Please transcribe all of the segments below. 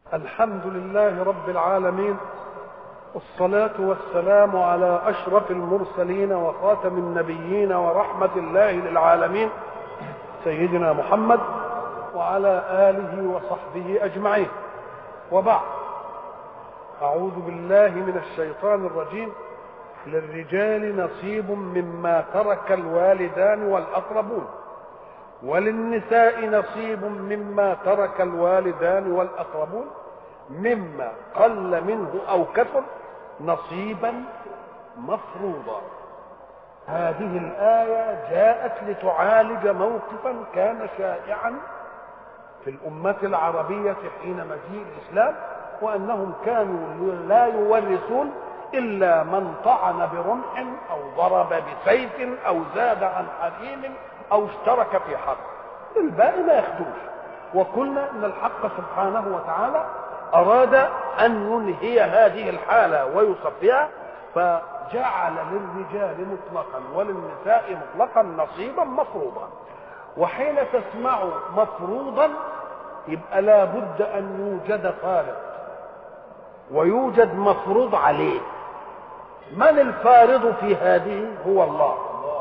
الحمد لله رب العالمين والصلاة والسلام على أشرف المرسلين وخاتم النبيين ورحمة الله للعالمين سيدنا محمد وعلى آله وصحبه أجمعين وبعد أعوذ بالله من الشيطان الرجيم للرجال نصيب مما ترك الوالدان والأقربون وللنساء نصيب مما ترك الوالدان والأقربون مما قل منه أو كثر نصيبا مفروضا هذه الآية جاءت لتعالج موقفا كان شائعا في الأمة العربية حين مجيء الإسلام وأنهم كانوا لا يورثون إلا من طعن برمح أو ضرب بسيف أو زاد عن حريم أو اشترك في حرب الباقي ما ياخدوش وقلنا أن الحق سبحانه وتعالى أراد أن ينهي هذه الحالة ويصفيها فجعل للرجال مطلقا وللنساء مطلقا نصيبا مفروضا وحين تسمع مفروضا يبقى لا بد أن يوجد فارض ويوجد مفروض عليه من الفارض في هذه هو الله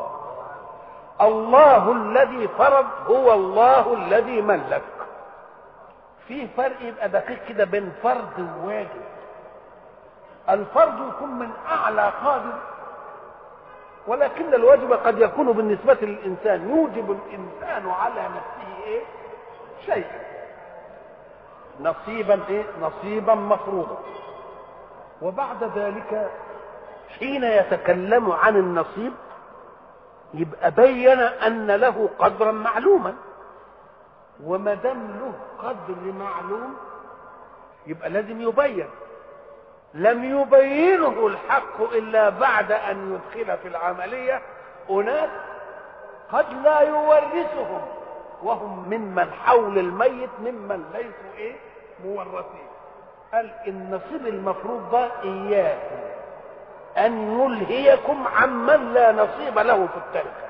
الله الذي فرض هو الله الذي ملك في فرق يبقى دقيق كده بين فرض وواجب الفرض يكون من اعلى قادر ولكن الواجب قد يكون بالنسبة للإنسان يوجب الإنسان على نفسه إيه؟ شيئا نصيبا إيه؟ نصيبا مفروضا وبعد ذلك حين يتكلم عن النصيب يبقى بين ان له قدرا معلوما وما دام له قدر معلوم يبقى لازم يبين لم يبينه الحق الا بعد ان يدخل في العمليه اناس قد لا يورثهم وهم ممن حول الميت ممن ليسوا ايه مورثين قال النصيب المفروض ده اياكم أن يلهيكم عمن لا نصيب له في التركة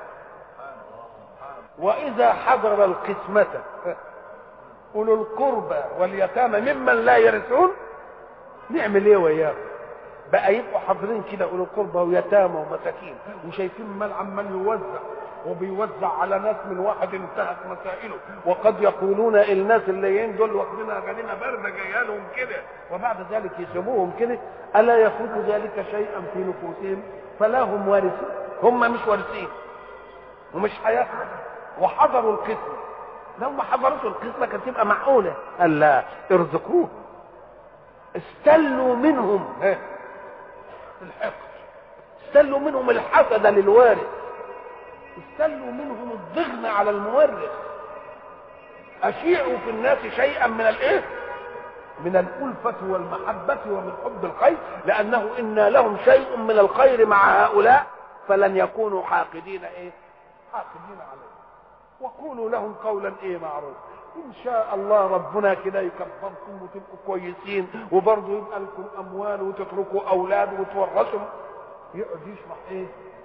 وإذا حضر القسمة أولو القربى واليتامى ممن لا يرثون نعمل إيه وإياهم بقى يبقوا حاضرين كده أولو القربى ويتامى ومساكين وشايفين المال عمال يوزع وبيوزع على ناس من واحد انتهت مسائله وقد يقولون الناس الليين دول واخدينها غنيمه بارده جايه لهم كده وبعد ذلك يسيبوهم كده الا يفوت ذلك شيئا في نفوسهم فلا هم وارثون هم مش وارثين ومش هياخدوا وحضروا القسمه لو ما حضرتش القسمه كانت تبقى معقوله قال لا ارزقوهم استلوا منهم الحقد استلوا منهم الحسد للوارث استلوا منهم الضغن على المورث اشيعوا في الناس شيئا من الايه من الألفة والمحبة ومن حب الخير لأنه إن لهم شيء من الخير مع هؤلاء فلن يكونوا حاقدين إيه؟ حاقدين عليه وقولوا لهم قولا إيه معروف إن شاء الله ربنا كده يكبركم وتبقوا كويسين وبرضه يبقى لكم أموال وتتركوا أولاد وتورثوا يقعد يشرح إيه؟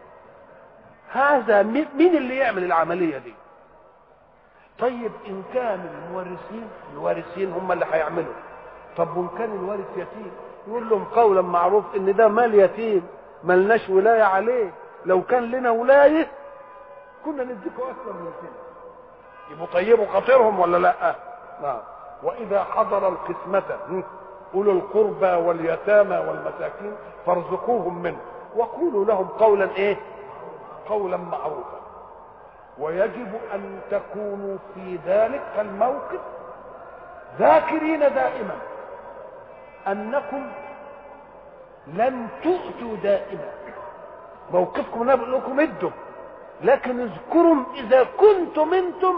هذا مين اللي يعمل العمليه دي طيب ان كان المورثين الوارثين هم اللي هيعملوا طب وان كان الوارث يتيم يقول لهم قولا معروف ان ده مال يتيم ملناش ولايه عليه لو كان لنا ولايه كنا نديكوا اكثر من كده يبقوا طيبوا خاطرهم ولا لا نعم واذا حضر القسمه اولو القربى واليتامى والمساكين فارزقوهم منه وقولوا لهم قولا ايه قولا معروفا ويجب ان تكونوا في ذلك الموقف ذاكرين دائما انكم لن تؤتوا دائما موقفكم انا بقول لكم ادوا لكن اذكروا اذا كنتم انتم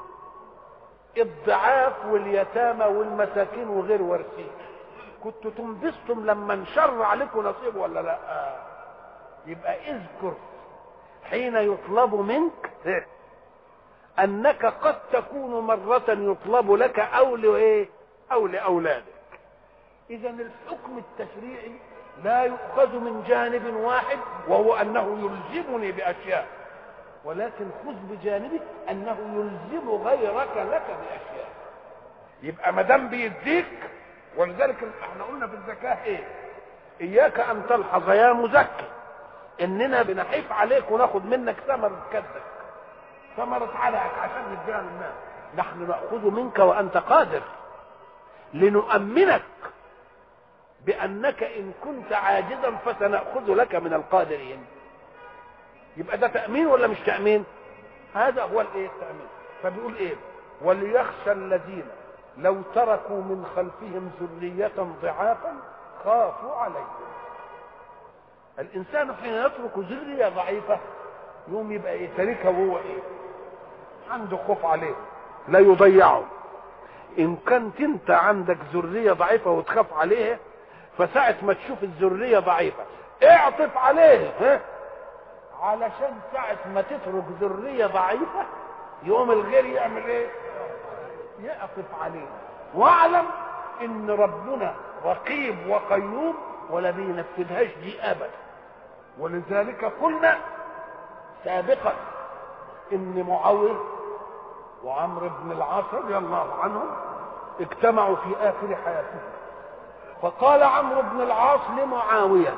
الضعاف واليتامى والمساكين وغير وارثين كنتوا تنبسطم لما انشر عليكم نصيب ولا لا يبقى اذكر حين يطلب منك انك قد تكون مرة يطلب لك او لايه او لاولادك اذا الحكم التشريعي لا يؤخذ من جانب واحد وهو انه يلزمني باشياء ولكن خذ بجانبه انه يلزم غيرك لك باشياء يبقى ما دام بيديك ولذلك احنا قلنا في الزكاه ايه اياك ان تلحظ يا مزكي اننا بنحيف عليك وناخد منك ثمرة كدك ثمرة علقك عشان نديها للناس نحن ناخذ منك وانت قادر لنؤمنك بانك ان كنت عاجزا فسناخذ لك من القادرين يبقى ده تامين ولا مش تامين هذا هو الايه التامين فبيقول ايه وليخشى الذين لو تركوا من خلفهم ذريه ضعافا خافوا عليهم الانسان حين يترك ذريه ضعيفه يوم يبقى ايه تاركها وهو ايه عنده خوف عليه لا يضيعه ان كنت انت عندك ذريه ضعيفه وتخاف عليها فساعة ما تشوف الذرية ضعيفة اعطف عليه ها علشان ساعة ما تترك ذرية ضعيفة يقوم الغير يعمل ايه يعطف عليه واعلم ان ربنا رقيب وقيوم ولا بينفذهاش دي ابدا ولذلك قلنا سابقا ان معاويه وعمرو بن العاص رضي الله عنهم اجتمعوا في اخر حياتهم فقال عمرو بن العاص لمعاويه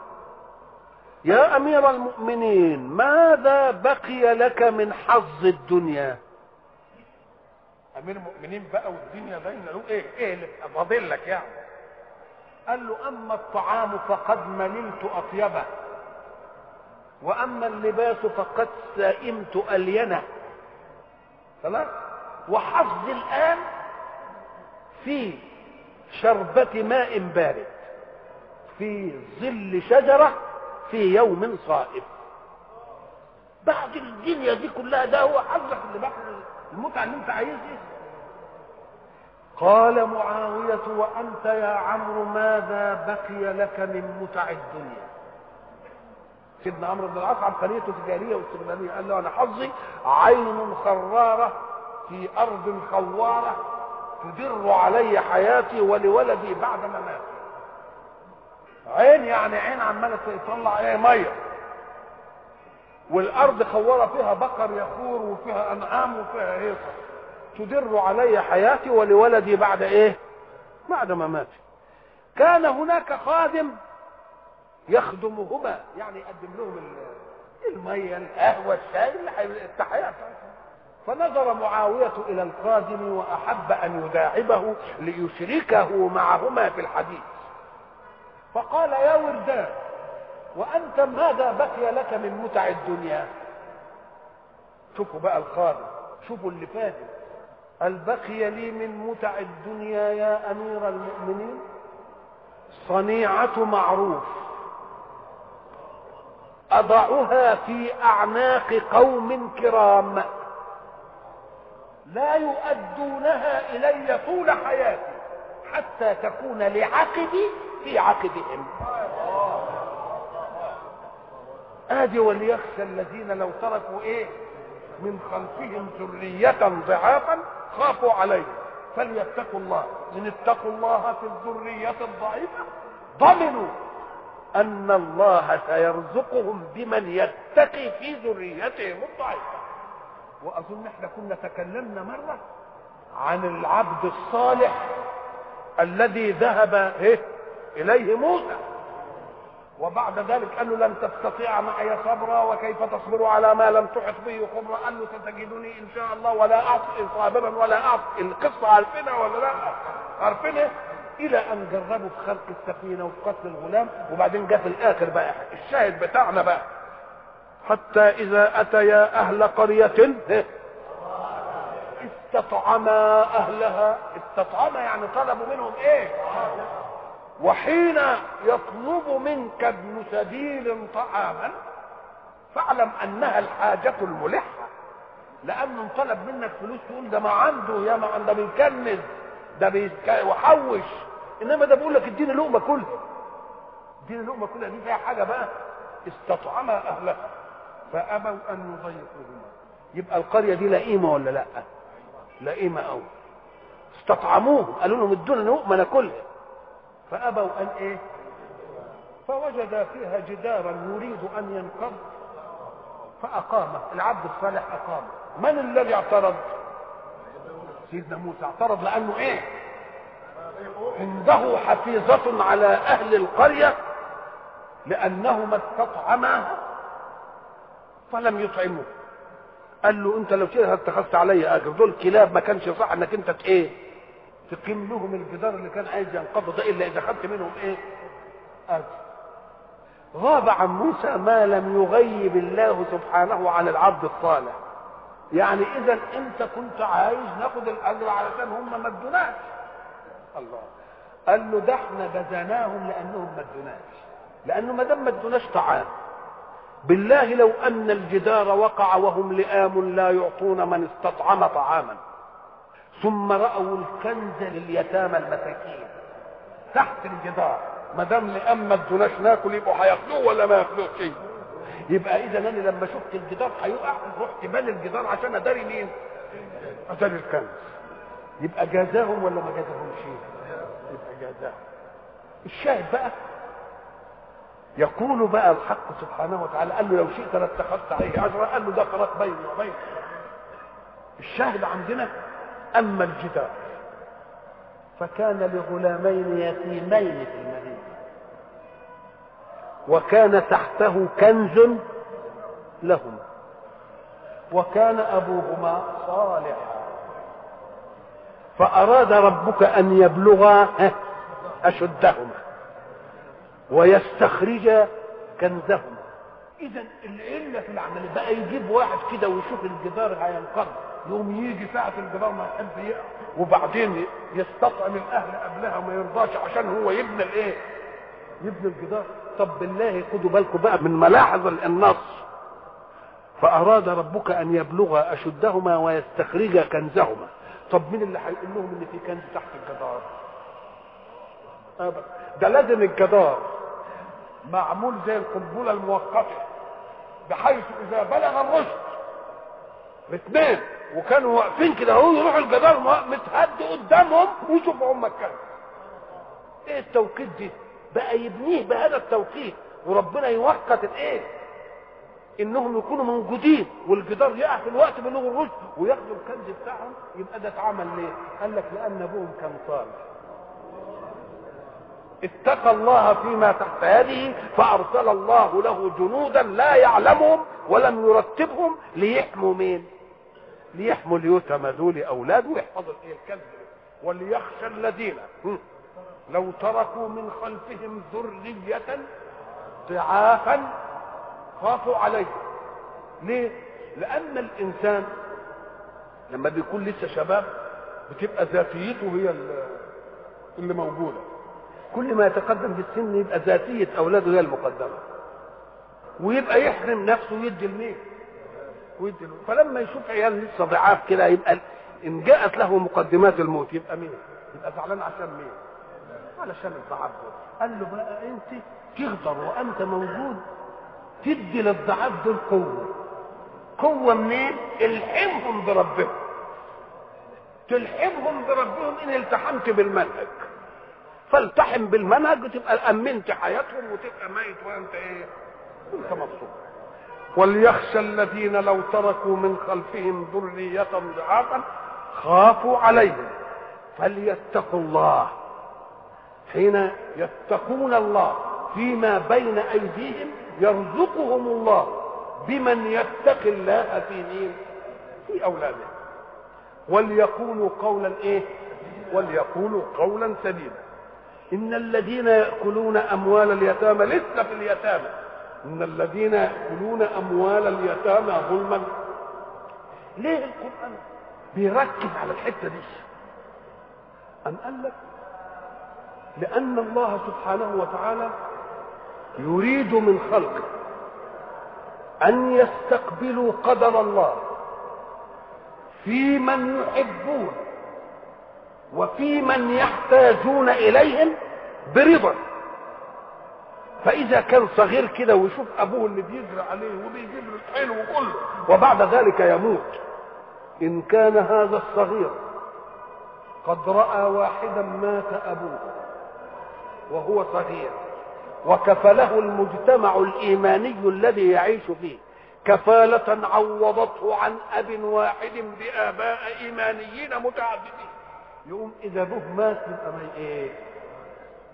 يا امير المؤمنين ماذا بقي لك من حظ الدنيا امير المؤمنين بقى والدنيا باينه له ايه ايه اللي فاضل لك يعني قال له اما الطعام فقد مللت اطيبه واما اللباس فقد سئمت الينه خلاص وحظي الان في شربة ماء بارد في ظل شجرة في يوم صائف بعد الدنيا دي كلها ده هو حظك اللي بعد المتعة اللي انت عايزها قال معاوية وأنت يا عمرو ماذا بقي لك من متع الدنيا سيدنا عمرو بن العاص عبقريته تجاريه واستغلاليه قال له انا حظي عين خراره في ارض خواره تدر علي حياتي ولولدي بعد مماتي عين يعني عين عماله تطلع ايه ميه والارض خوره فيها بقر يخور وفيها انعام وفيها هيصه تدر علي حياتي ولولدي بعد ايه بعد مماتي كان هناك خادم يخدمهما يعني يقدم لهم الميه القهوه الشاي التحيات فنظر معاوية إلى الخادم وأحب أن يداعبه ليشركه معهما في الحديث فقال يا وردان وأنت ماذا بقي لك من متع الدنيا شوفوا بقى الخادم شوفوا اللي فات هل بقي لي من متع الدنيا يا أمير المؤمنين صنيعة معروف أضعها في أعناق قوم كرام لا يؤدونها الي طول حياتي حتى تكون لعقبي في عقبهم ادي وليخشى الذين لو تركوا ايه من خلفهم ذرية ضعافا خافوا عليه فليتقوا الله ان اتقوا الله في الذرية الضعيفة ضمنوا ان الله سيرزقهم بمن يتقي في ذريتهم الضعيفه واظن احنا كنا تكلمنا مره عن العبد الصالح الذي ذهب إيه؟ اليه موسى وبعد ذلك قال له لن تستطيع معي صبرا وكيف تصبر على ما لم تحط به خبرا قال له ستجدني ان شاء الله ولا اعصي صابرا ولا اعصي القصه عارفينها ولا لا عارفينها الى ان جربوا في خلق السفينه وفي قتل الغلام وبعدين جاء في الاخر بقى الشاهد بتاعنا بقى حتى إذا أتيا أهل قرية استطعما أهلها استطعما يعني طلبوا منهم إيه وحين يطلب منك ابن سبيل طعاما فاعلم أنها الحاجة الملحة لأنه طلب منك فلوس تقول ده ما عنده يا ما عنده بيكنز ده بيحوش إنما ده بيقول لك اديني لقمة كلها اديني لقمة كلها دي فيها حاجة بقى استطعما أهلها فابوا ان يضيقوهما يبقى القريه دي لئيمه ولا لا لئيمه قوي استطعموه قالوا لهم ادونا لقمه ناكلها فابوا ان ايه فوجد فيها جدارا يريد ان ينقض فاقامه العبد الصالح اقامه من الذي اعترض سيدنا موسى اعترض لانه ايه عنده حفيظة على أهل القرية لأنهما استطعما فلم يطعموه قال له انت لو كده اتخذت علي اجر دول كلاب ما كانش صح انك انت ايه تقيم لهم الجدار اللي كان عايز ينقضه ده الا اذا خدت منهم ايه اجر غاب عن موسى ما لم يغيب الله سبحانه عن العبد الصالح يعني اذا انت كنت عايز ناخد الاجر علشان هم ما ادوناش الله قال له ده احنا جزيناهم لانهم ما ادوناش لانه ما دام ما ادوناش طعام بالله لو ان الجدار وقع وهم لئام لا يعطون من استطعم طعاما ثم راوا الكنز لليتامى المساكين تحت الجدار ما دام لئام ما ادوناش ناكل يبقوا هياخدوه ولا ما ياخدوه شيء يبقى اذا انا لما شفت الجدار هيقع رحت بني الجدار عشان اداري مين؟ اداري الكنز يبقى جازاهم ولا ما جازاهمش؟ يبقى جازاهم الشاهد بقى يقول بقى الحق سبحانه وتعالى قال له لو شئت لاتخذت عليه اجرا قال له ده فراق بيني وبينك الشاهد عندنا اما الجدار فكان لغلامين يتيمين في المدينه وكان تحته كنز لهما وكان ابوهما صالحا فاراد ربك ان يبلغا اشدهما ويستخرج كنزهما اذا العله في العمل بقى يجيب واحد كده ويشوف الجدار هينقض يقوم يجي ساعه الجدار ما يحب يقع وبعدين يستطعم الاهل قبلها وما يرضاش عشان هو يبني الايه؟ يبني الجدار طب بالله خدوا بالكم بقى من ملاحظ النص فاراد ربك ان يبلغ اشدهما ويستخرج كنزهما طب مين اللي هيقول لهم ان في كنز تحت الجدار؟ أبدا ده لازم الجدار معمول زي القنبله المؤقته بحيث اذا بلغ الرشد الاثنين وكانوا واقفين كده اهو يروحوا الجدار متهد قدامهم ويشوفوا هم الكلب ايه التوقيت دي بقى يبنيه بهذا التوقيت وربنا يوقت الايه انهم يكونوا موجودين والجدار يقع في الوقت بلوغ الرشد وياخدوا الكنز بتاعهم يبقى ده اتعمل ليه؟ قال لك لان ابوهم كان صالح اتقى الله فيما تحت يده فارسل الله له جنودا لا يعلمهم ولم يرتبهم ليحموا مين؟ ليحموا اليتامى دول اولاده ويحفظوا الايه الكنز وليخشى الذين لو تركوا من خلفهم ذرية ضعافا خافوا عليه ليه؟ لأن الإنسان لما بيكون لسه شباب بتبقى ذاتيته هي اللي موجودة كل ما يتقدم في السن يبقى ذاتية أولاده هي المقدمة ويبقى يحرم نفسه ويدي لمين؟ ويدي له فلما يشوف عيال لسه ضعاف كده يبقى إن جاءت له مقدمات الموت يبقى مين؟ يبقى زعلان عشان مين؟ علشان الضعاف دول قال له بقى انت تقدر وانت موجود تدي للضعاف دول قوه قوه منين الحمهم بربهم تلحمهم بربهم ان التحمت بالمنهج فالتحم بالمنهج وتبقى امنت حياتهم وتبقى ميت وانت ايه انت مبسوط وليخشى الذين لو تركوا من خلفهم ذرية ضعافا خافوا عليهم فليتقوا الله حين يتقون الله فيما بين ايديهم يرزقهم الله بمن يتقي الله في مين في اولاده وليقولوا قولا ايه وليقولوا قولا سديدا ان الذين ياكلون اموال اليتامى لسه في اليتامى ان الذين ياكلون اموال اليتامى ظلما ليه القران بيركز على الحته دي ام قال لك لأن الله سبحانه وتعالى يريد من خلقه أن يستقبلوا قدر الله في من يحبون وفي من يحتاجون إليهم برضا فإذا كان صغير كده ويشوف أبوه اللي بيجري عليه وبيجيب له الحلو كله وبعد ذلك يموت إن كان هذا الصغير قد رأى واحدا مات أبوه وهو صغير وكفله المجتمع الايماني الذي يعيش فيه كفالة عوضته عن اب واحد باباء ايمانيين متعددين يقوم اذا ابوه مات يبقى ما ايه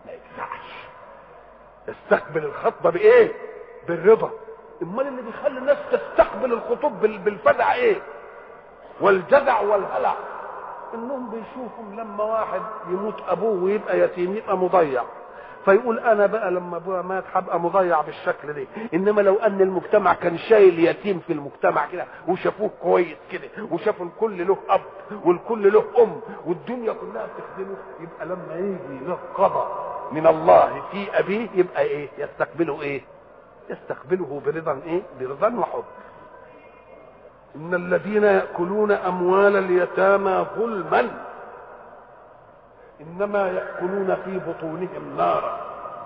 ما يجزعش يستقبل الخطبه بايه بالرضا امال اللي بيخلي الناس تستقبل الخطوب بالفزع ايه والجزع والهلع انهم بيشوفوا لما واحد يموت ابوه ويبقى يتيم يبقى مضيع فيقول انا بقى لما ابويا مات هبقى مضيع بالشكل ده انما لو ان المجتمع كان شايل يتيم في المجتمع كده وشافوه كويس كده وشافوا الكل له اب والكل له ام والدنيا كلها بتخدمه يبقى لما يجي له قضاء من الله في ابيه يبقى ايه يستقبله ايه يستقبله برضا ايه برضا وحب ان الذين ياكلون اموال اليتامى ظلما انما ياكلون في بطونهم نارا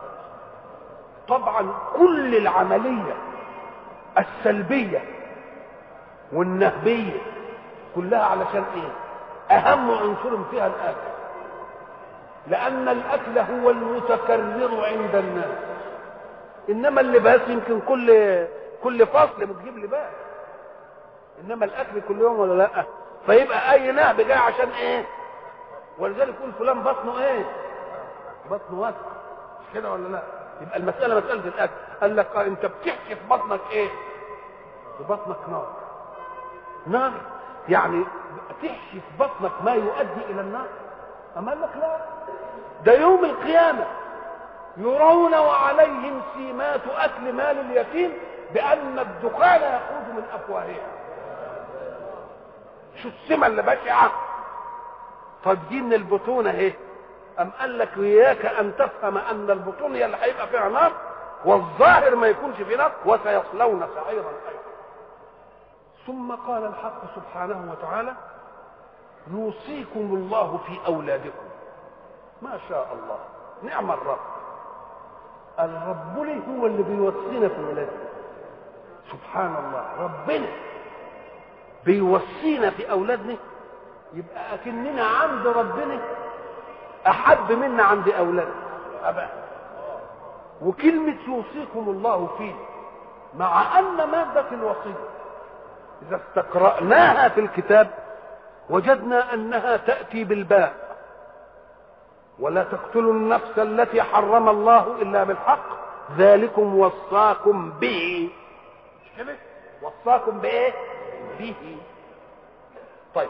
طبعا كل العمليه السلبيه والنهبيه كلها علشان ايه اهم عنصر فيها الاكل لان الاكل هو المتكرر عند الناس انما اللباس يمكن كل كل فصل بتجيب لباس انما الاكل كل يوم ولا لا فيبقى اي نهب جاي عشان ايه ولذلك يقول فلان بطنه ايه بطنه وسع مش كده ولا لا يبقى المساله مساله الاكل قال لك آه انت بتحكي في بطنك ايه في بطنك نار نار يعني تحشي في بطنك ما يؤدي الى النار اما قال لك لا ده يوم القيامه يرون وعليهم سيمات اكل مال اليتيم بان الدخان يخرج من افواههم شو السمه اللي بشعه طب دي من البطون اهي ام قال لك اياك ان تفهم ان البطون هي اللي هيبقى فيها نار والظاهر ما يكونش في نار وسيصلون سعيرا ايضا ثم قال الحق سبحانه وتعالى يوصيكم الله في اولادكم ما شاء الله نعم الرب الرب لي هو اللي بيوصينا في ولادنا سبحان الله ربنا بيوصينا في اولادنا يبقى اكننا عند ربنا احب منا عند اولادنا ابدا وكلمه يوصيكم الله فيه مع ان ماده الوصيه اذا استقراناها في الكتاب وجدنا انها تاتي بالباء ولا تقتلوا النفس التي حرم الله الا بالحق ذلكم وصاكم به مش كده وصاكم بايه به طيب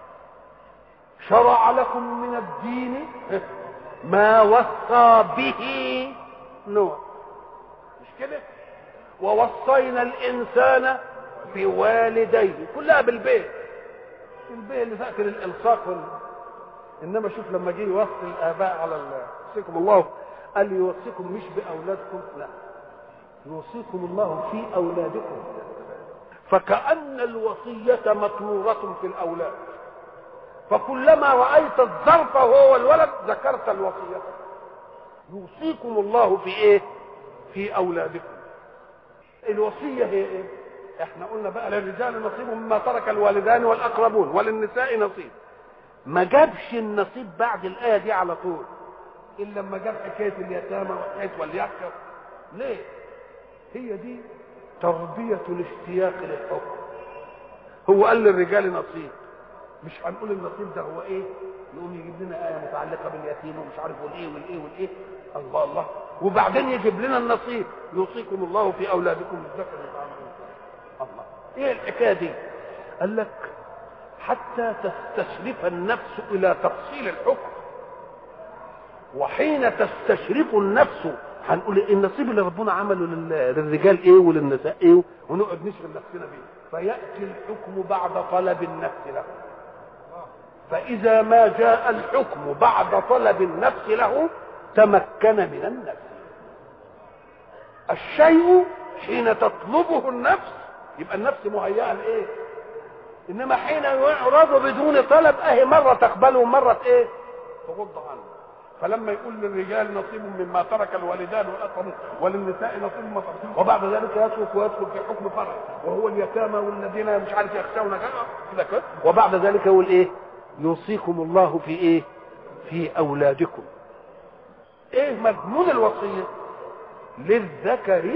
شرع لكم من الدين ما وصى به نوح مش كده ووصينا الانسان بوالديه كلها بالبيت البيت اللي فاكر الالصاق وال... انما شوف لما جه يوصي الاباء على يوصيكم الله قال يوصيكم مش باولادكم لا يوصيكم الله في اولادكم فكأن الوصية مطمورة في الأولاد فكلما رأيت الظرف وهو الولد ذكرت الوصية يوصيكم الله في ايه في أولادكم الوصية هي ايه احنا قلنا بقى للرجال نصيب مما ترك الوالدان والأقربون وللنساء نصيب ما جابش النصيب بعد الآية دي على طول إلا لما جاب حكاية اليتامى وحكاية واليكة ليه هي دي تربية الاشتياق للحكم هو قال للرجال نصيب مش هنقول النصيب ده هو ايه يقوم يجيب لنا آية متعلقة باليتيم ومش عارف والايه والايه والايه الله الله وبعدين يجيب لنا النصيب يوصيكم الله في أولادكم بالذكر الله ايه الحكاية دي قال لك حتى تستشرف النفس إلى تفصيل الحكم وحين تستشرف النفس هنقول النصيب اللي ربنا عمله للرجال ايه وللنساء ايه ونقعد نشغل نفسنا بيه فياتي الحكم بعد طلب النفس له فاذا ما جاء الحكم بعد طلب النفس له تمكن من النفس الشيء حين تطلبه النفس يبقى النفس مهيئه لايه انما حين يعرض بدون طلب اهي مره تقبله ومره ايه تغض عنه فلما يقول للرجال نصيب مما ترك الوالدان والاقربون وللنساء نصيب مما ترك وبعد ذلك يترك ويدخل في حكم فرع وهو اليتامى والذين مش عارف يخشون كذا كده وبعد ذلك يقول ايه يوصيكم الله في ايه في اولادكم ايه مضمون الوصيه للذكر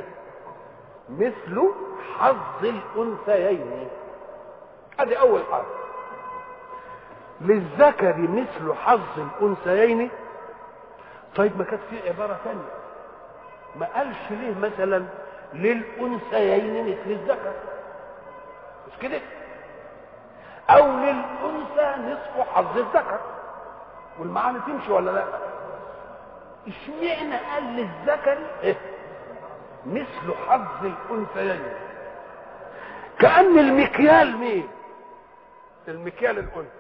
مثل حظ الانثيين هذه اول حاجه للذكر مثل حظ الانثيين طيب ما كانت في عباره ثانيه ما قالش ليه مثلا للانثيين مثل الذكر مش كده او للانثى نصف حظ الذكر والمعاني تمشي ولا لا اشمعنى قال للذكر إيه؟ مثل حظ الانثيين كان المكيال مين المكيال الانثى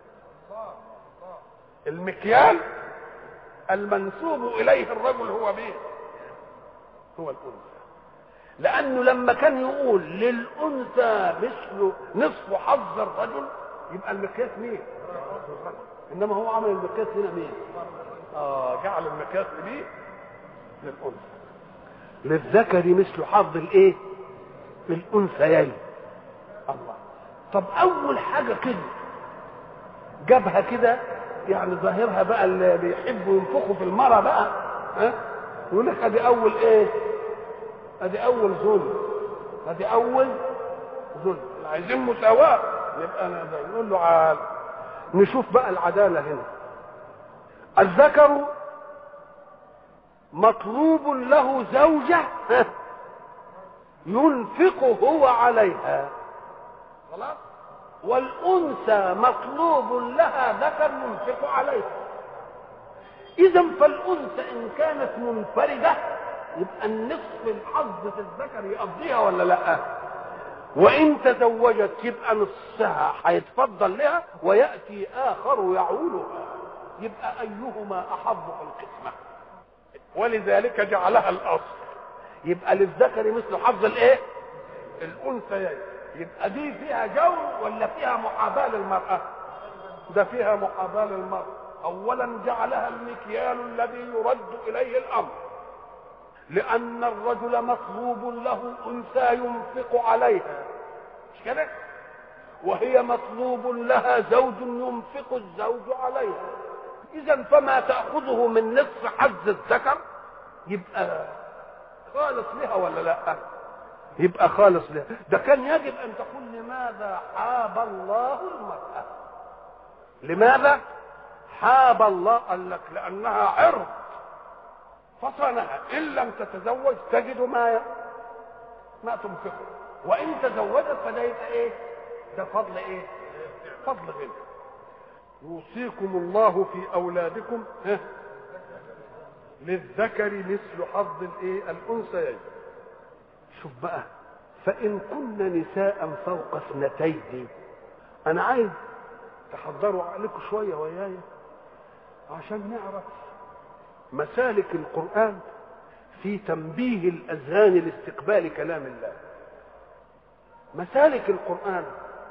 المكيال المنسوب اليه الرجل هو مين هو الانثى لانه لما كان يقول للانثى مثل نصف حظ الرجل يبقى المقياس مين انما هو عمل المقياس هنا مين اه جعل المقياس مين للانثى للذكر مثل حظ الايه الانثيين الله طب اول حاجه كده جابها كده يعني ظاهرها بقى اللي بيحبوا ينفخوا في المرة بقى ها يقول لك ادي اول ايه ادي اول ظلم ادي اول ظلم عايزين مساواة يبقى انا ده نقول له عال نشوف بقى العدالة هنا الذكر مطلوب له زوجة ينفق هو عليها خلاص والأنثى مطلوب لها ذكر ينفق عليها إذا فالأنثى إن كانت منفردة يبقى النصف الحظ في الذكر يقضيها ولا لا؟ وإن تزوجت يبقى نصها هيتفضل لها ويأتي آخر يعولها يبقى أيهما أحظ في القسمة ولذلك جعلها الأصل يبقى للذكر مثل حظ الإيه؟ الأنثيين يبقى دي فيها جو ولا فيها محاباة للمرأة ده فيها محاباة للمرأة أولا جعلها المكيال الذي يرد إليه الأمر لأن الرجل مطلوب له أنثى ينفق عليها مش كده؟ وهي مطلوب لها زوج ينفق الزوج عليها إذا فما تأخذه من نصف حظ الذكر يبقى خالص لها ولا لا؟ يبقى خالص لها ده كان يجب ان تقول لماذا حاب الله المرأة لماذا حاب الله قال لك لانها عرض فصنها ان لم تتزوج تجد ما ما تنفقه وان تزوجت فده يبقى ايه ده فضل ايه فضل غنى يوصيكم الله في اولادكم ها للذكر مثل حظ الايه الانثيين شوف بقى فإن كن نساء فوق اثنتين أنا عايز تحضروا عقلكم شوية وياي عشان نعرف مسالك القرآن في تنبيه الأذهان لاستقبال كلام الله مسالك القرآن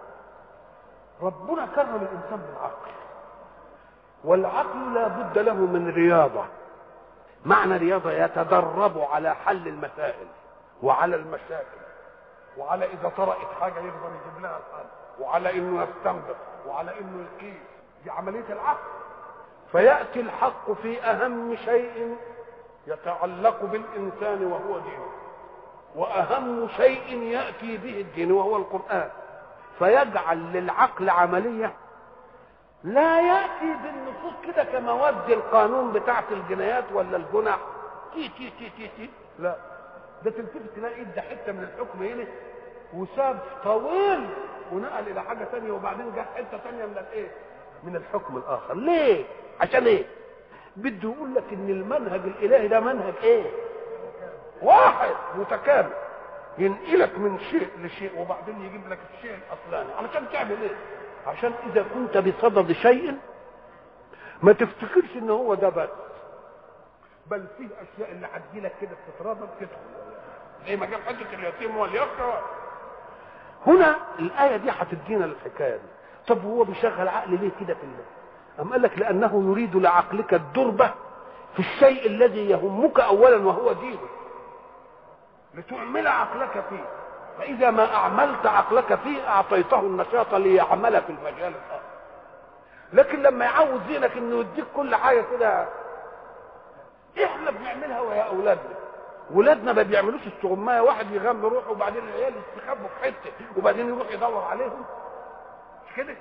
ربنا كرم الإنسان بالعقل والعقل لا بد له من رياضة معنى رياضة يتدرب على حل المسائل وعلى المشاكل وعلى اذا طرأت حاجه يقدر يجيب لها الحل وعلى انه يستنبط وعلى انه يقيس دي عمليه العقل فياتي الحق في اهم شيء يتعلق بالانسان وهو دينه واهم شيء ياتي به الدين وهو القران فيجعل للعقل عمليه لا ياتي بالنصوص كده كمواد القانون بتاعه الجنايات ولا الجنح تي تي تي تي, تي. لا ده تلتفت تلاقي ادى حته من الحكم هنا وساب طويل ونقل الى حاجه ثانيه وبعدين جه حته ثانيه من الايه؟ من الحكم الاخر، ليه؟ عشان ايه؟ بده يقول لك ان المنهج الالهي ده منهج ايه؟ واحد متكامل ينقلك من شيء لشيء وبعدين يجيب لك الشيء الاصلاني علشان تعمل ايه؟ عشان اذا كنت بصدد شيء ما تفتكرش ان هو ده بس بل فيه اشياء اللي هتجي لك كده بتترابط تدخل زي ما جاب حته اليتيم واليسرى هنا الايه دي هتدينا الحكايه دي طب هو بيشغل عقل ليه كده في الله أم قال لك لأنه يريد لعقلك الدربة في الشيء الذي يهمك أولا وهو دينك لتعمل عقلك فيه فإذا ما أعملت عقلك فيه أعطيته النشاط ليعمل في المجال الآخر لكن لما يعود ذهنك انه يديك كل حاجه كده احنا بنعملها ويا اولادنا ولادنا ما بيعملوش استغمايه واحد يغم روحه وبعدين العيال يستخبوا في حته وبعدين يروح يدور عليهم مش كده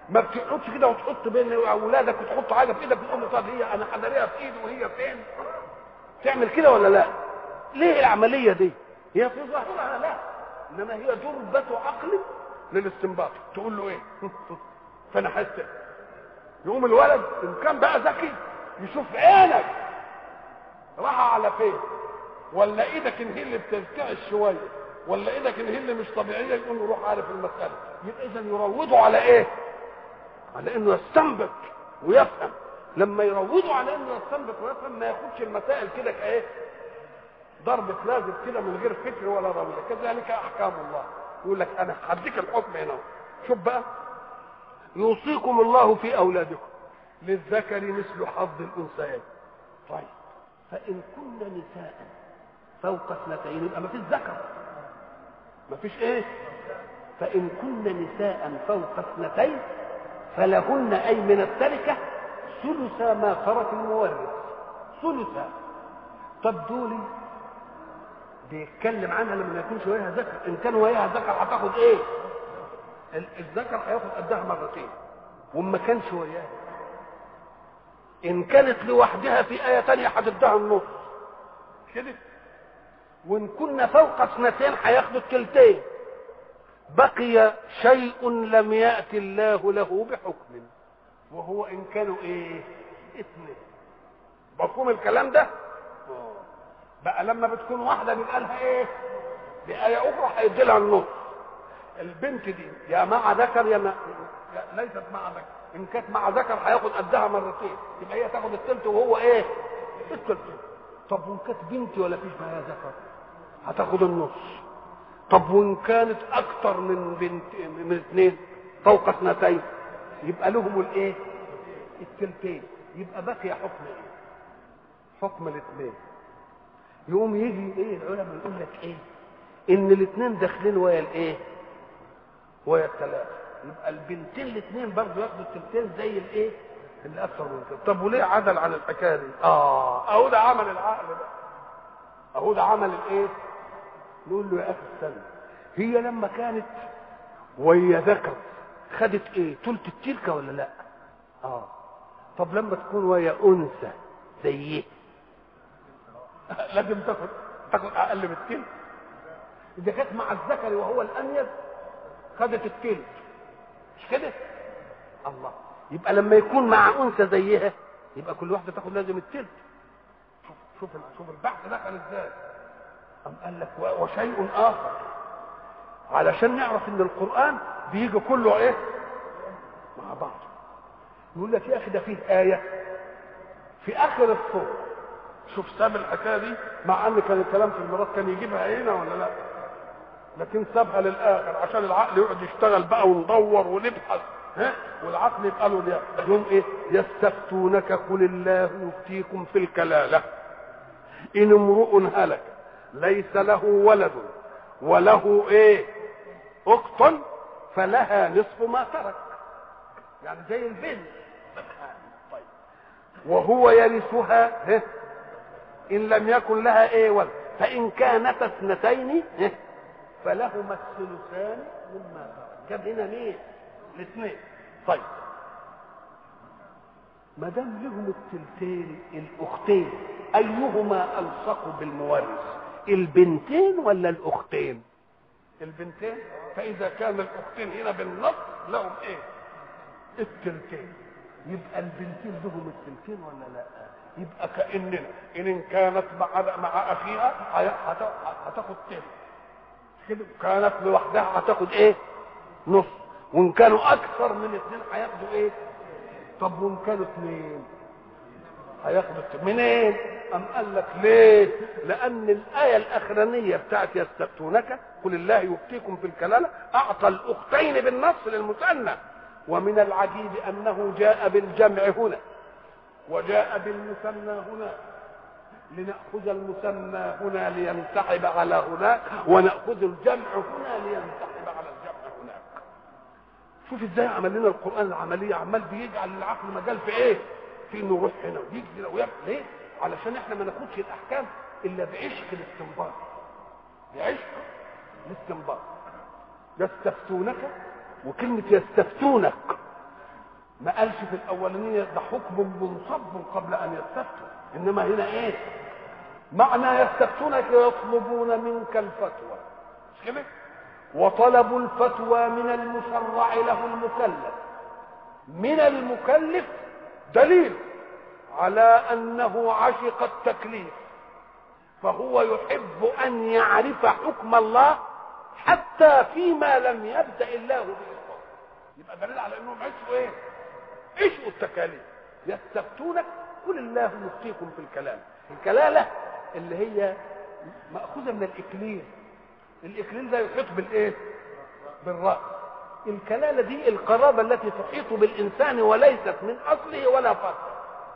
ما بتقعدش كده وتحط بين اولادك وتحط حاجه في ايدك وتقول له طب هي انا حضريها في ايدي وهي فين تعمل كده ولا لا ليه العمليه دي هي في ظاهرها لا انما هي ضربة عقل للاستنباط تقول له ايه فانا حاسس يقوم الولد ان كان بقى ذكي يشوف عينك راح على فين ولا ايدك ان هي اللي بترتعش شويه ولا ايدك ان هي اللي مش طبيعيه يقول له روح عارف المساله يبقى اذا يروضوا على ايه على انه يستنبط ويفهم لما يروضوا على انه يستنبط ويفهم ما ياخدش المسائل كده كايه ضربة لازم كده من غير فكر ولا روية كذلك احكام الله يقول لك انا هديك الحكم هنا شوف بقى يوصيكم الله في اولادكم للذكر مثل حظ الانثيين طيب فان كن نساء فوق اثنتين يبقى ما فيش ذكر ما فيش ايه فان كن نساء فوق اثنتين فلهن اي من التركه ثلث ما ترك المورث ثلثا طب دول بيتكلم عنها لما ما يكونش وياها ذكر ان كان وياها ذكر هتاخد ايه الذكر هياخد قدها مرتين وما كانش وياها ان كانت لوحدها في ايه تانية هتديها النص كده وان كنا فوق اثنتين هياخدوا التلتين بقي شيء لم يأتي الله له بحكم وهو ان كانوا ايه اثنين مفهوم الكلام ده بقى لما بتكون واحده بيبقى لها ايه بآية أخرى هيدي لها النص البنت دي يا مع ذكر يا, ما يا ليست مع ذكر إن كانت مع ذكر هياخد قدها مرتين يبقى هي تاخد الثلث وهو إيه؟ الثلث طب وإن كانت بنت ولا فيش معاها ذكر هتاخد النص طب وإن كانت أكتر من بنت من اثنين فوق اثنتين يبقى لهم الإيه؟ الثلثين يبقى بقي حكم إيه؟ حكم الاثنين يقوم يجي ايه العلماء يقول لك ايه ان الاثنين داخلين ويا الايه ويا الثلاثه يبقى البنتين الاثنين برضه ياخدوا الثلثين زي الايه اللي اكثر من كده طب وليه عدل عن الحكايه دي اه اهو ده عمل العقل ده اهو ده عمل الايه نقول له يا اخي استنى هي لما كانت ويا ذكر خدت ايه تلت التركه ولا لا اه طب لما تكون ويا انثى زيه لازم تاخد تاخد اقل من التلت اذا كانت مع الذكر وهو الانيب خدت التلت مش كده الله يبقى لما يكون مع انثى زيها يبقى كل واحده تاخد لازم التلت شوف شوف شوف البحث دخل ازاي أم قال لك وشيء اخر علشان نعرف ان القران بيجي كله ايه مع بعض يقول لك يا اخي ده فيه ايه في اخر الصوره شوف ساب الحكايه دي مع ان كان الكلام في الميراث كان يجيبها هنا ولا لا لكن سابها للاخر عشان العقل يقعد يشتغل بقى وندور ونبحث ها والعقل يبقى له يوم ايه يستفتونك قل الله يفتيكم في الكلاله ان امرؤ هلك ليس له ولد وله ايه اخت فلها نصف ما ترك يعني زي البنت طيب وهو يرثها ها ان لم يكن لها ايه ولد فان كانت اثنتين فلهما الثلثان مما ترك جاب هنا مين الاثنين طيب ما دام لهم التلتين الاختين ايهما الصق بالمورث البنتين ولا الاختين البنتين فاذا كان الاختين هنا بالنص لهم ايه التلتين يبقى البنتين لهم التلتين ولا لا يبقى كاننا ان كانت مع مع اخيها هتاخد تلت كده كانت لوحدها هتاخد ايه نص وان كانوا اكثر من اثنين هياخدوا ايه طب وان كانوا اثنين هياخدوا منين ام قال لك ليه لان الايه الاخرانيه بتاعت يستفتونك قل الله يفتيكم في الكلاله اعطى الاختين بالنص للمثنى ومن العجيب انه جاء بالجمع هنا وجاء بالمثنى هنا لنأخذ المثنى هنا لينسحب على هناك ونأخذ الجمع هنا لينسحب على الجمع هناك شوف ازاي عمل لنا القرآن العملية عمال بيجعل العقل مجال في ايه في انه يروح هنا ويجي هنا ويعمل ليه علشان احنا ما ناخدش الاحكام الا بعشق الاستنباط بعشق الاستنباط يستفتونك وكلمة يستفتونك ما قالش في الاولانيه ده حكم منصب قبل ان يستفتوا انما هنا ايه معنى يستفتونك يطلبون منك الفتوى مش كده وطلب الفتوى من المشرع له المكلف من المكلف دليل على انه عشق التكليف فهو يحب ان يعرف حكم الله حتى فيما لم يبدا الله به يبقى دليل على انهم عشقوا ايه عشقوا التكاليف يستفتونك قل الله يفتيكم في الكلام الكلاله اللي هي ماخوذه من الاكليل الاكليل ده يحيط بالايه بالراس الكلاله دي القرابه التي تحيط بالانسان وليست من اصله ولا فرع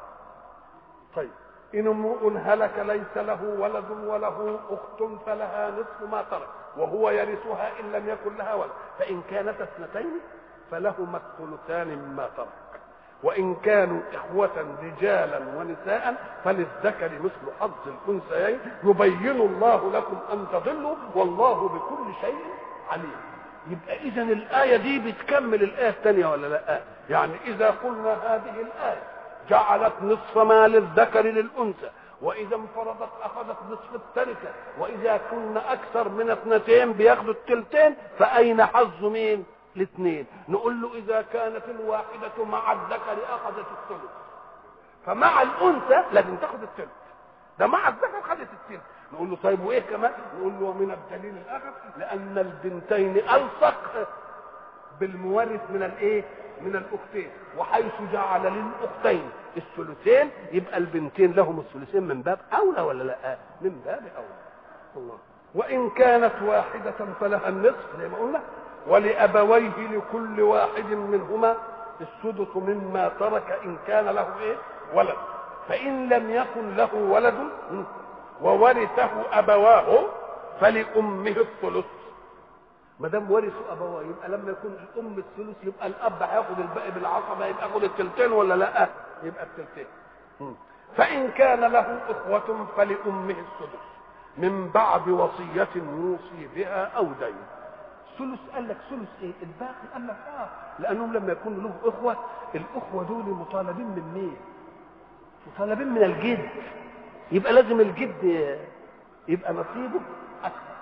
طيب إن امرؤ هلك ليس له ولد وله أخت فلها نصف ما ترك وهو يرثها إن لم يكن لها ولد فإن كانت اثنتين فلهما الثلثان مما ترك وإن كانوا إخوة رجالا ونساء فللذكر مثل حظ الأنثيين يبين الله لكم أن تضلوا والله بكل شيء عليم يبقى إذا الآية دي بتكمل الآية الثانية ولا لا؟ يعني إذا قلنا هذه الآية جعلت نصف ما للذكر للأنثى وإذا انفرضت أخذت نصف التركة وإذا كنا أكثر من اثنتين بياخدوا التلتين فأين حظ مين؟ الاثنين نقول له إذا كانت الواحدة مع الذكر أخذت الثلث فمع الأنثى لازم تاخد الثلث ده مع الذكر خدت الثلث نقول له طيب وإيه كمان؟ نقول له ومن الدليل الآخر لأن البنتين ألصق بالمورث من الإيه؟ من الاختين وحيث جعل للاختين الثلثين يبقى البنتين لهم الثلثين من باب اولى ولا لا من باب اولى الله وان كانت واحده فلها النصف زي ما قلنا ولابويه لكل واحد منهما السدس مما ترك ان كان له ايه ولد فان لم يكن له ولد وورثه ابواه فلامه الثلث ما دام ورثوا ابواه يبقى لما يكون الام الثلث يبقى الاب هياخد الباقي بالعصبه يبقى ياخد الثلثين ولا لا؟ يبقى الثلثين. فان كان له اخوه فلامه السدس من بعد وصيه يوصي بها او دين. ثلث قال لك ثلث ايه؟ الباقي قال لك اه لانهم لما يكون له اخوه الاخوه دول مطالبين من مين؟ مطالبين من الجد يبقى لازم الجد يبقى نصيبه اكثر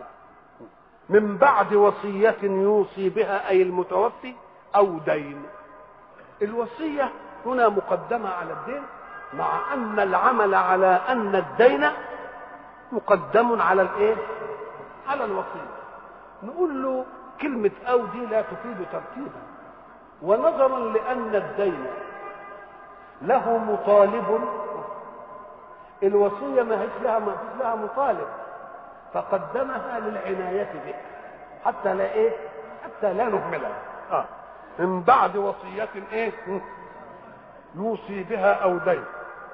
من بعد وصية يوصي بها أي المتوفي أو دين الوصية هنا مقدمة على الدين مع أن العمل على أن الدين مقدم على الإيه؟ على الوصية نقول له كلمة أو دي لا تفيد ترتيبا ونظرا لأن الدين له مطالب الوصية ما هيش لها ما فيش لها مطالب فقدمها للعناية به حتى لا ايه حتى لا نهملها آه. من بعد وصية ايه يوصي بها او دين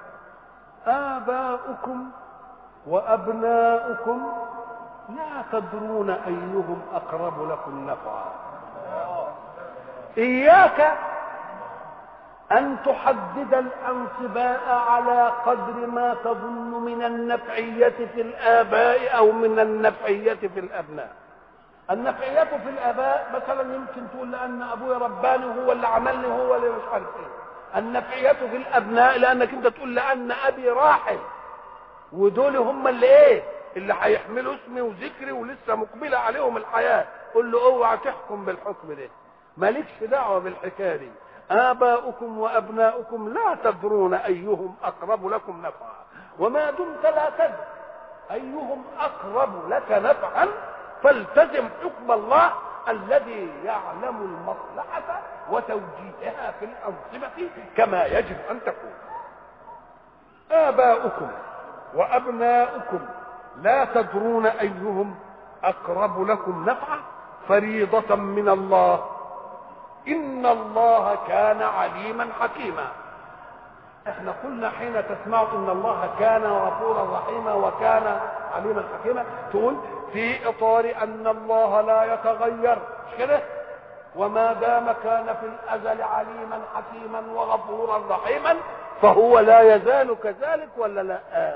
آباؤكم وأبناؤكم لا تدرون أيهم أقرب لكم نفعا إياك أن تحدد الأنصباء على قدر ما تظن من النفعية في الآباء أو من النفعية في الأبناء النفعية في الآباء مثلا يمكن تقول لأن أبويا رباني هو اللي عملني هو اللي مش عارف إيه النفعية في الأبناء لأنك أنت تقول لأن أبي راحل ودول هم اللي إيه اللي هيحملوا اسمي وذكري ولسه مقبلة عليهم الحياة قول له اوعى تحكم بالحكم ده مالكش دعوة بالحكاية دي آباؤكم وأبناؤكم لا تدرون أيهم أقرب لكم نفعا وما دمت لا تدري أيهم أقرب لك نفعا فالتزم حكم الله الذي يعلم المصلحة وتوجيهها في الأنظمة كما يجب أن تكون آباؤكم وأبناؤكم لا تدرون أيهم أقرب لكم نفعا فريضة من الله إن الله كان عليما حكيما احنا قلنا حين تسمع ان الله كان غفورا رحيما وكان عليما حكيما تقول في اطار ان الله لا يتغير مش كده وما دام كان في الازل عليما حكيما وغفورا رحيما فهو لا يزال كذلك ولا لا آه.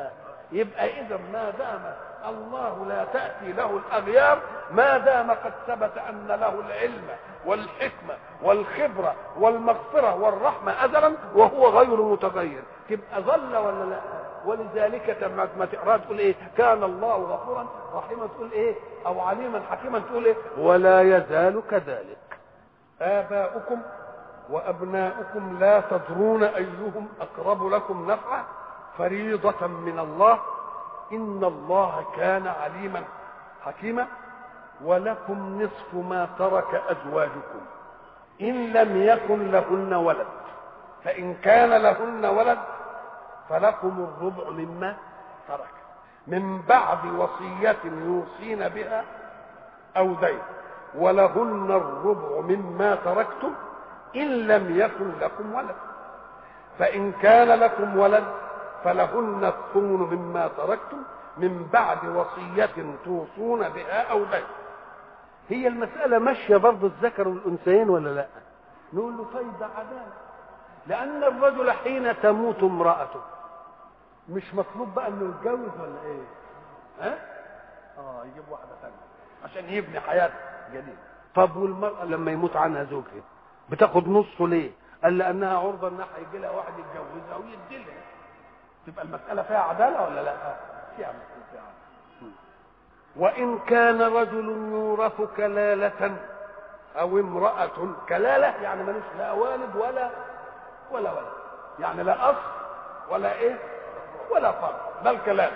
يبقى اذا ما دام الله لا تاتي له الاغيار ما دام قد ثبت ان له العلم والحكمه والخبره والمغفره والرحمه ازلا وهو غير متغير تبقى ظل ولا لا ولذلك لما ما تقرا تقول ايه كان الله غفورا رحيما تقول ايه او عليما حكيما تقول ايه ولا يزال كذلك اباؤكم وابناؤكم لا تدرون ايهم اقرب لكم نفعا فريضه من الله ان الله كان عليما حكيما ولكم نصف ما ترك ازواجكم ان لم يكن لهن ولد فان كان لهن ولد فلكم الربع مما ترك من بعد وصية يوصين بها أو دين ولهن الربع مما تركتم إن لم يكن لكم ولد فإن كان لكم ولد فلهن الثمن مما تركتم من بعد وصية توصون بها أو دين هي المسألة ماشية برضه الذكر والأنثيين ولا لا؟ نقول له طيب ده عدالة لأن الرجل حين تموت امرأته مش مطلوب بقى انه يتجوز ولا ايه؟ ها؟ اه يجيب واحدة ثانية عشان يبني حياة جديدة طب والمرأة لما يموت عنها زوجها بتاخد نصه ليه؟ قال لأنها عرضة إنها هيجي لها واحد يتجوزها ويدي لها تبقى المسألة فيها عدالة ولا لا؟ فيها مسألة فيها عدالة وإن كان رجل يورث كلالة أو امرأة كلالة يعني ملوش لا والد ولا ولا ولد يعني لا أصل ولا إيه ولا فرق بل كلام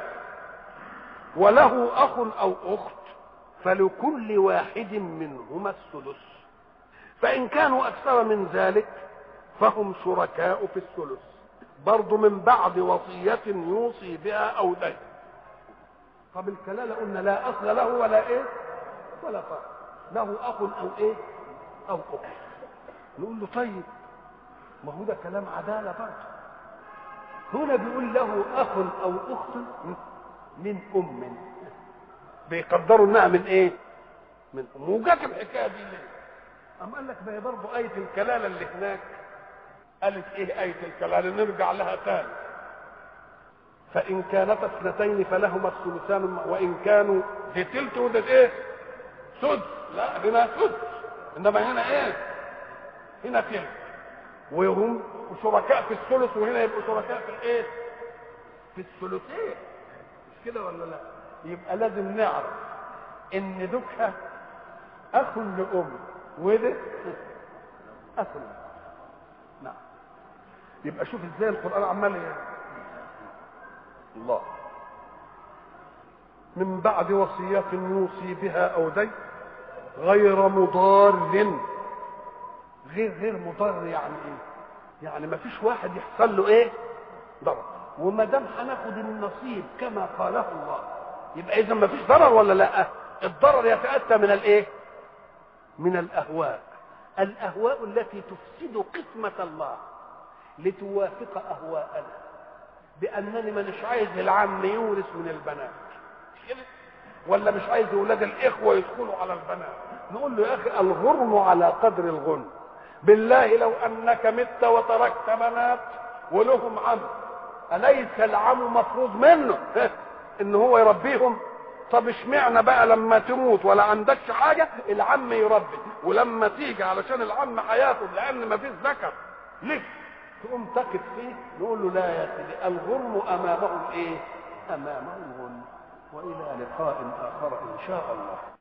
وله أخ أو أخت فلكل واحد منهما الثلث فإن كانوا أكثر من ذلك فهم شركاء في الثلث برضه من بعد وصية يوصي بها أو دين طب الكلالة قلنا لا أصل له ولا إيه ولا فرق له أخ أو إيه أو أخت نقول له طيب ما هو ده كلام عدالة برضه هنا بيقول له اخ او اخت من ام بيقدروا انها من ايه من ام وجات الحكايه دي ليه أم قال لك ما هي برضه آية الكلالة اللي هناك قالت إيه آية الكلالة نرجع لها تاني فإن كانتا اثنتين فلهما الثلثان وإن كانوا دي تلت وده إيه؟ سدس لا هنا سدس إنما هنا إيه؟ هنا تلت وهم شركاء في الثلث وهنا يبقوا شركاء في الايه؟ في الثلثين مش كده ولا لا؟ يبقى لازم نعرف ان دوكها اخ لام وده اخ لأم. نعم يبقى شوف ازاي القران عمال يعني. الله من بعد وصية يوصي بها أو دين غير مضار غير غير مضر يعني ايه؟ يعني ما فيش واحد يحصل له ايه؟ ضرر وما دام هناخد النصيب كما قاله الله يبقى اذا ما فيش ضرر ولا لا؟ الضرر يتأتى من الايه؟ من الاهواء الاهواء التي تفسد قسمة الله لتوافق اهواءنا بانني مانيش عايز العم يورث من البنات مش كده؟ ولا مش عايز اولاد الاخوه يدخلوا على البنات نقول له يا اخي الغرم على قدر الغنم بالله لو انك مت وتركت بنات ولهم عم اليس العم مفروض منه ان هو يربيهم طب اشمعنى بقى لما تموت ولا عندكش حاجه العم يربي ولما تيجي علشان العم هياخد لان ما فيش ذكر ليه تقوم تقف فيه نقول له لا يا سيدي الغرم امامه الايه امامه الغنم والى لقاء اخر ان شاء الله